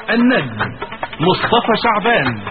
النجم مصطفى شعبان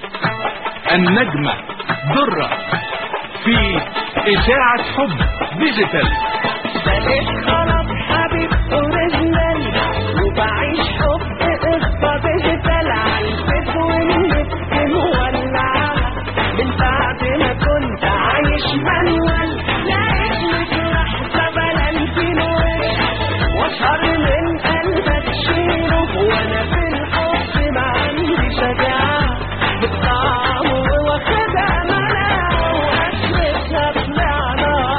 النجمة درة في إشاعة حب ديجيتال بقيت خلاص حبيب اوريجينال وبعيش حب قصة ديجيتال عالفيس والنت مولعة من بعد ما كنت عايش مانوال لقيت لك لحظة بلالتين وش واشهر من قلبك شيره وانا في الحب ما عندي شجاعة بالطعم واخدها مناعة واشرتها طلعنا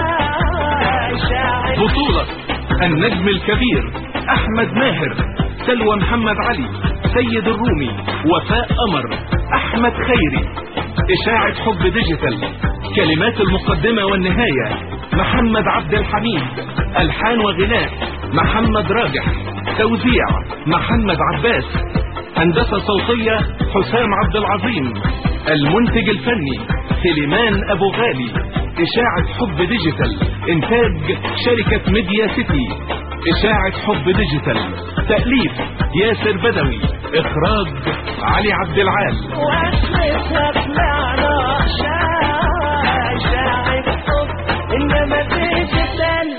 شاي شاي بطولة النجم الكبير أحمد ماهر سلوى محمد علي سيد الرومي وفاء قمر أحمد خيري إشاعة حب ديجيتال كلمات المقدمة والنهاية محمد عبد الحميد ألحان وغناء محمد راجح توزيع محمد عباس هندسة صوتية حسام عبد العظيم المنتج الفني سليمان أبو غالي إشاعة حب ديجيتال إنتاج شركة ميديا سيتي إشاعة حب ديجيتال تأليف ياسر بدوي إخراج علي عبد العال واشرتها طلعنا شاي شاي حب انما ديجيتال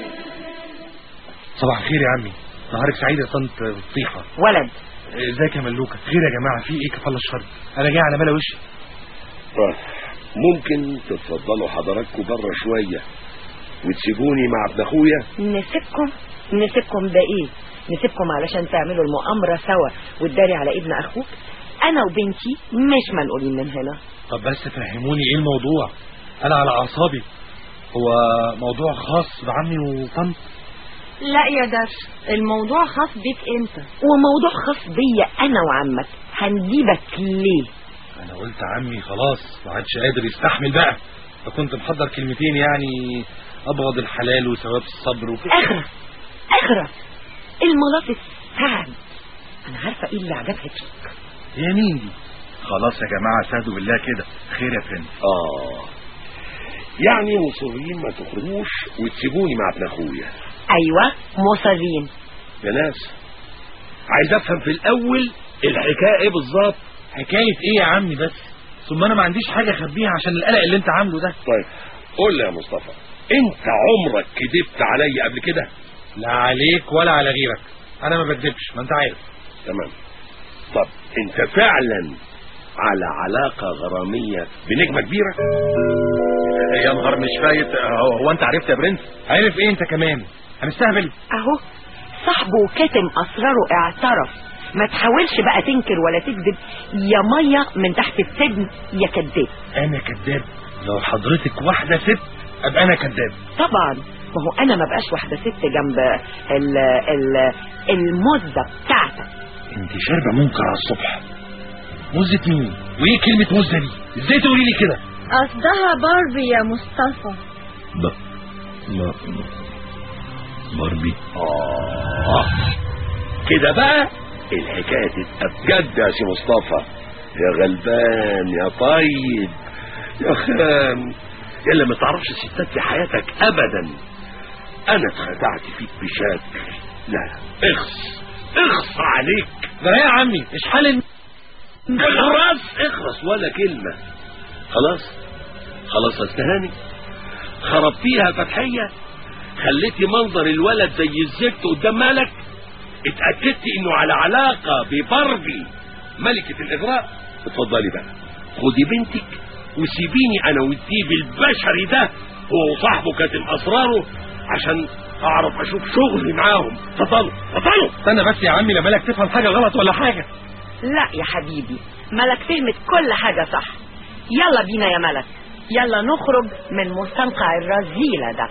صباح الخير يا عمي نهارك سعيد يا طنط بطيحة ولد ازيك يا ملوكة خير يا جماعة في ايه كفالة الشر انا جاي على ملا وشي آه، ممكن تتفضلوا حضراتكم بره شوية وتسيبوني مع ابن اخويا نسيبكم نسيبكم ده ايه نسيبكم علشان تعملوا المؤامرة سوا وتداري على ابن اخوك انا وبنتي مش منقولين من هنا طب بس فهموني ايه الموضوع انا على اعصابي هو موضوع خاص بعمي وطنط لا يا درش الموضوع خاص بيك انت وموضوع خاص بيا انا وعمك هنجيبك ليه انا قلت عمي خلاص ما عادش قادر يستحمل بقى فكنت محضر كلمتين يعني ابغض الحلال وثواب الصبر وكده اخرس اخرس الملاط السعد انا عارفة ايه اللي عجبها فيك هي مين دي خلاص يا جماعة سادوا بالله كده خير يا فندم اه يعني مصرين ما تخرجوش وتسيبوني مع ابن اخويا ايوه مصرين يا ناس عايز افهم في الاول الحكايه ايه بالظبط حكاية ايه يا عمي بس ثم انا ما عنديش حاجة اخبيها عشان القلق اللي انت عامله ده طيب قول لي يا مصطفى انت عمرك كدبت عليا قبل كده لا عليك ولا على غيرك انا ما بكذبش ما انت عارف تمام طب انت فعلا على علاقة غرامية بنجمة كبيرة يا نهار مش فايت هو, هو انت عرفت يا برنس عارف ايه انت كمان هنستهبل اهو صاحبه وكاتم اسراره اعترف ما تحاولش بقى تنكر ولا تكذب يا ميه من تحت السجن يا كذاب انا كذاب لو حضرتك واحدة ست ابقى انا كذاب طبعا ما هو انا ما بقاش واحده ست جنب ال ال المزه بتاعتك انت شاربة منكر على الصبح مزة مين وايه كلمة مزة دي ازاي تقولي لي كده قصدها باربي يا مصطفى ب... ب... باربي آه كده بقى الحكاية تبقى بجد يا سي مصطفى يا غلبان يا طيب يا خام يلا ما تعرفش الستات في حياتك ابدا انا اتخدعت فيك بشكل لا لا اخص اخص عليك ده يا عمي ايش حال اخرس اخرس ولا كلمة خلاص خلاص استهاني خربتيها فتحية خليتي منظر الولد زي الزفت قدام مالك اتأكدتي انه على علاقة بباربي ملكة الاغراء اتفضلي بقى خدي بنتك وسيبيني انا والديب البشري ده هو وصاحبه كاتم اسراره عشان اعرف اشوف شغلي معاهم اتفضلوا اتفضلوا استنى بس يا عمي لا بالك تفهم حاجة غلط ولا حاجة لا يا حبيبي ملك فهمت كل حاجه صح يلا بينا يا ملك يلا نخرج من مستنقع الرذيله ده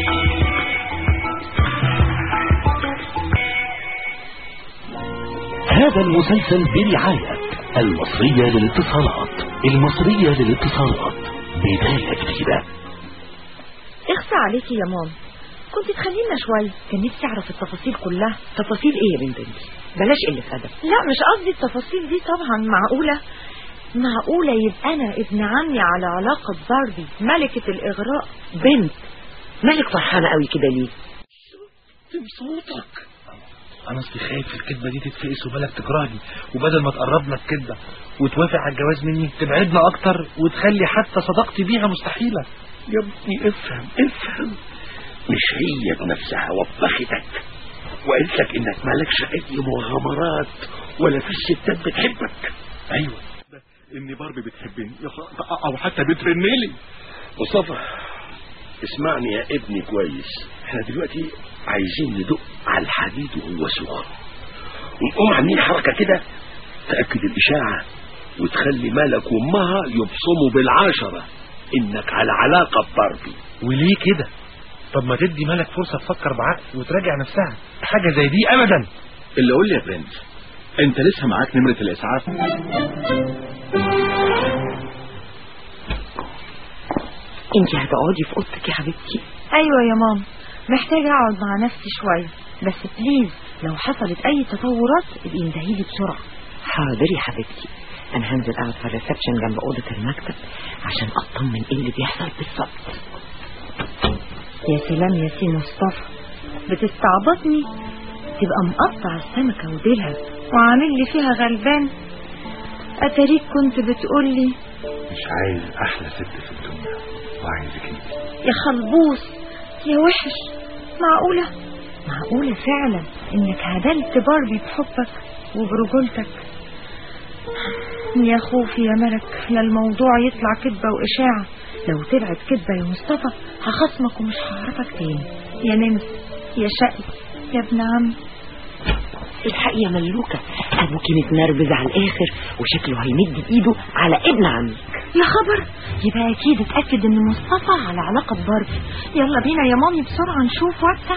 هذا المسلسل برعاية المصرية للاتصالات المصرية للاتصالات بداية جديدة اخفى عليكي يا مام كنت تخلينا شوية كان نفسي اعرف التفاصيل كلها تفاصيل ايه يا بنت انت بلاش قله ادب لا مش قصدي التفاصيل دي طبعا معقولة معقولة يبقى أنا ابن عمي على علاقة باربي ملكة الإغراء بنت مالك فرحانه قوي كده ليه صوتك انا اصلي خايف الكدبه دي تتفقس وبالك تكرهني وبدل ما تقربنا الكدبه وتوافق على الجواز مني تبعدنا اكتر وتخلي حتى صداقتي بيها مستحيله يا ابني افهم افهم مش هي بنفسها وبختك وقالت لك انك مالكش اي مغامرات ولا في ستات بتحبك ايوه ان باربي بتحبني يا خ- او حتى بترنلي مصطفى اسمعني يا ابني كويس احنا دلوقتي عايزين ندق على الحديد وهو سخن ونقوم عاملين حركه كده تاكد الاشاعه وتخلي مالك وامها يبصموا بالعشره انك على علاقه بباربي وليه كده طب ما تدي مالك فرصه تفكر بعقل وتراجع نفسها حاجه زي دي ابدا اللي قول لي يا برنس انت لسه معاك نمرة الاسعاف انت هتقعدي في اوضتك يا حبيبتي ايوه يا ماما محتاجة اقعد مع نفسي شوية بس بليز لو حصلت اي تطورات ابقي اندهيلي بسرعة حاضر يا حبيبتي انا هنزل اقعد في الريسبشن جنب اوضه المكتب عشان اطمن ايه اللي بيحصل بالظبط يا سلام يا سي مصطفى بتستعبطني تبقى مقطع السمكة وديلها وعامل لي فيها غلبان اتاريك كنت بتقولي مش عايز احلى ست في الدنيا وعايزك انت يا خلبوس يا وحش معقولة معقولة فعلا انك هدلت باربي بحبك وبرجولتك يا خوفي يا ملك لا الموضوع يطلع كذبة وإشاعة لو طلعت كذبة يا مصطفى هخصمك ومش هعرفك تاني يا نمس يا شقي يا ابن عمي الحقيقه يا ملوكه ابوكي متنرفز على الاخر وشكله هيمد ايده على ابن عمي يا خبر يبقى اكيد اتاكد ان مصطفى على علاقه بباربي يلا بينا يا مامي بسرعه نشوف وقتها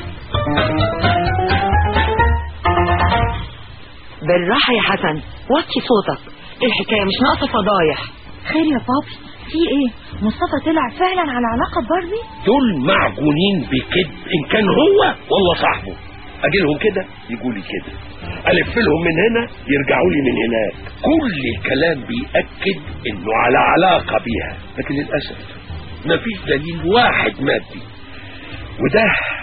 بالراحه يا حسن وطي صوتك الحكايه مش ناقصه فضايح خير يا بابي في ايه مصطفى طلع فعلا على علاقه بباربي دول معجونين بكذب ان كان هو والله صاحبه اجيلهم كده يقولوا لي كده الف لهم من هنا يرجعوا لي من هناك كل الكلام بيأكد انه على علاقة بيها لكن للأسف مفيش دليل واحد مادي وده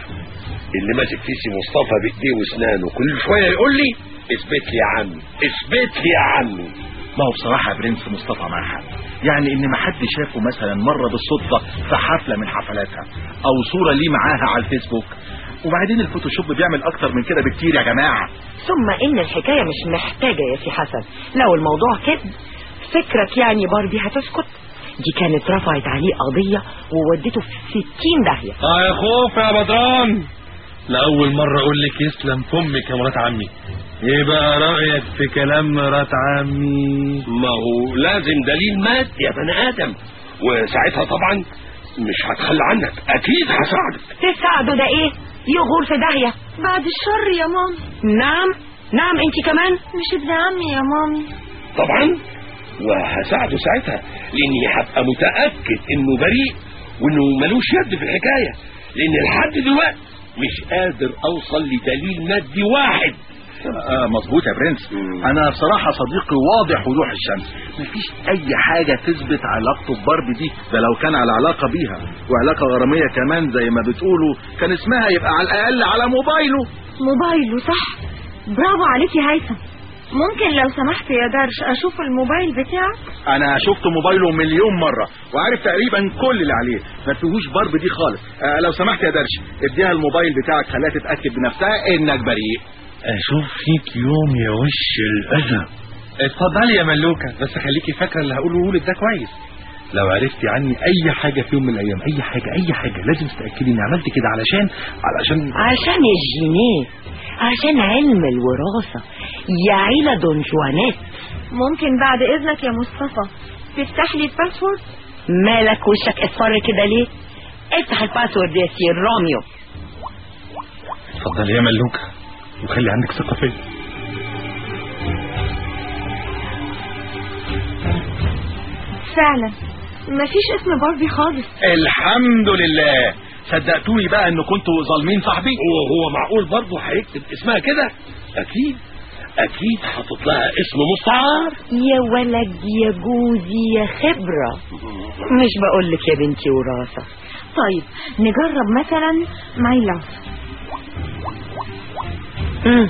اللي ماسك فيه سي مصطفى بايديه واسنانه كل شوية يقول لي اثبت لي يا عمي اثبت لي يا عمي ما هو بصراحة يا برنس مصطفى معاه حق يعني ان ما حد شافه مثلا مرة بالصدفة في حفلة من حفلاتها او صورة ليه معاها على الفيسبوك وبعدين الفوتوشوب بيعمل اكتر من كده بكتير يا جماعة ثم ان الحكايه مش محتاجه يا سي حسن لو الموضوع كذب فكرك يعني باربي هتسكت دي كانت رفعت عليه قضيه وودته في 60 داهيه اه يا خوف يا بدران لأول مرة أقول لك يسلم فمك يا مرات عمي إيه بقى رأيك في كلام مرات عمي ما هو لازم دليل مادي يا بني ادم وساعتها طبعا مش هتخلى عنك اكيد هساعدك تساعده ده ايه يغور في داهيه بعد الشر يا مامي نعم نعم انت كمان مش ابن عمي يا مامي طبعا وهساعده ساعتها لاني هبقى متاكد انه بريء وانه ملوش يد في الحكايه لان لحد دلوقتي مش قادر اوصل لدليل مادي واحد آه مظبوط يا برنس مم. انا بصراحة صديقي واضح وضوح الشمس مفيش اي حاجة تثبت علاقته بباربي دي ده لو كان على علاقة بيها وعلاقة غرامية كمان زي ما بتقولوا كان اسمها يبقى على الاقل على موبايله موبايله صح برافو عليك يا هيثم ممكن لو سمحت يا درش اشوف الموبايل بتاعك انا شفت موبايله مليون مرة وعارف تقريبا كل اللي عليه ما فيهوش باربي دي خالص آه لو سمحت يا درش اديها الموبايل بتاعك خليها تتأكد بنفسها انك بريء أشوف فيك يوم يا وش الأذى اتفضلي يا ملوكة بس خليكي فاكرة اللي هقوله لك ده كويس لو عرفتي عني أي حاجة في يوم من الأيام أي حاجة أي حاجة لازم تتأكدي إني عملت كده علشان علشان عشان الجينات عشان علم الوراثه يا عيله دون جوانات ممكن بعد اذنك يا مصطفى تفتح لي الباسورد مالك وشك اصفر كده ليه افتح الباسورد يا سير روميو اتفضلي يا ملوكة وخلي عندك ثقة فيا فعلا مفيش اسم باربي خالص الحمد لله صدقتوني بقى ان كنتوا ظالمين صاحبي هو هو معقول برضه هيكتب اسمها كده اكيد اكيد حاطط لها اسم مستعار يا ولد يا جوزي يا خبرة مش بقولك يا بنتي وراثة طيب نجرب مثلا ماي لاف مم.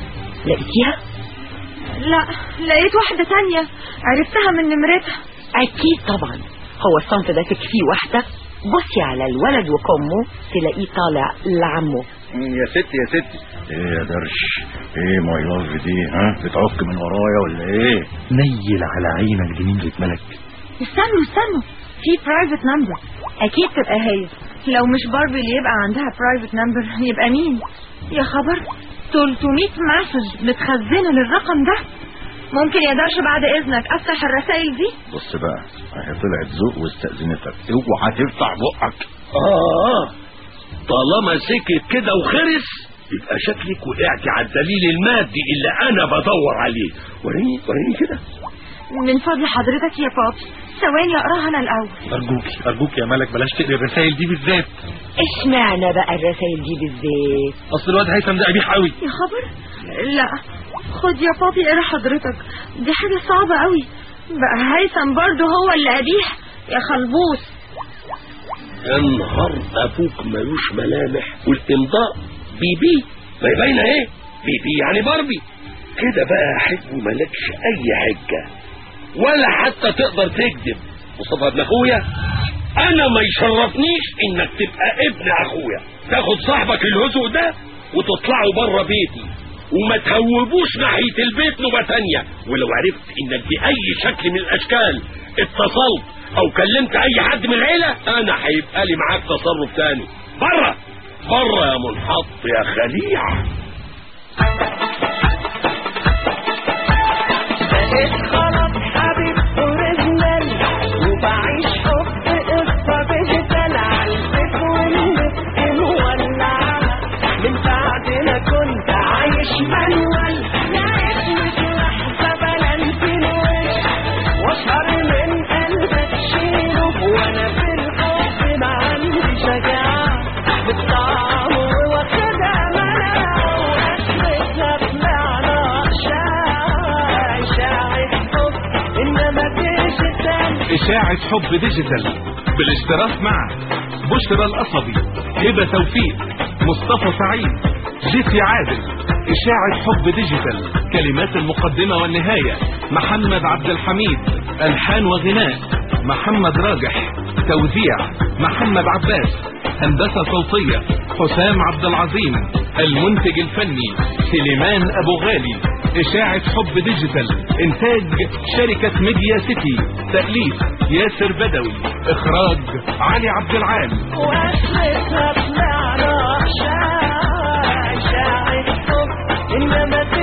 لقيتيها لا لقيت واحدة تانية عرفتها من نمرتها اكيد طبعا هو الصنف ده تكفيه واحدة بصي على الولد وكمه تلاقيه طالع لعمه يا ستي يا ستي ايه يا درش ايه ماي لاف دي ها بتعك من ورايا ولا ايه نيل على عينك دي نمرة ملك استنوا استنوا في برايفت نمبر اكيد تبقى هي لو مش باربي اللي يبقى عندها برايفت نمبر يبقى مين يا خبر 300 مسج متخزنه للرقم ده ممكن يا درش بعد اذنك افتح الرسائل دي بص بقى هي طلعت ذوق واستأذنتك اوعى تفتح بقك آه طالما سكت كده وخرس يبقى شكلك وقعت على الدليل المادي اللي أنا بدور عليه وريني وريني كده من فضل حضرتك يا بابي ثواني اقراها انا الاول ارجوكي ارجوكي يا ملك بلاش تقري الرسائل دي بالذات اشمعنى بقى الرسائل دي بالذات اصل الواد هيثم ده قبيح قوي يا خبر لا خد يا بابي اقرا حضرتك دي حاجة صعبة قوي بقى هيثم برضه هو اللي قبيح يا خلبوس يا نهار أبوك ملوش ملامح والإمضاء بي بي ما هي باينة إيه بي بي يعني باربي كده بقى يا حج مالكش أي حجة ولا حتى تقدر تكذب مصطفى ابن أخويا أنا ما يشرفنيش إنك تبقى ابن أخويا تاخد صاحبك الهزوء ده وتطلعوا بره بيتي وما تهوبوش ناحية البيت نوبة تانية ولو عرفت انك بأي شكل من الاشكال اتصلت او كلمت اي حد من العيلة انا هيبقى لي معاك تصرف تاني بره بره يا منحط يا خليع بقيت خلاص حبيب اوريجينال وبعيش حب قصة ديجيتال عالبيت والنسكن ولعها من بعد ما كنت عايش مانوال لقيت مش لحظة بلانتين وش واشهر من قلبك شيله وانا في الحب ما عندي شجاعة بالطعم واخدها مناعة واخرتها طلعنا اشاعة اشاعة حب انما ديجيتال إشاعة حب ديجيتال بالاشتراك مع بشرى القصبي هبة توفيق مصطفى سعيد جيسي عادل إشاعة حب ديجيتال كلمات المقدمة والنهاية محمد عبد الحميد ألحان وغناء محمد راجح توزيع محمد عباس هندسة صوتية حسام عبد العظيم المنتج الفني سليمان أبو غالي إشاعة حب ديجيتال إنتاج شركة ميديا سيتي تأليف ياسر بدوي إخراج علي عبد العال واخرتها طلعنا اشاعة اشاعة حب انما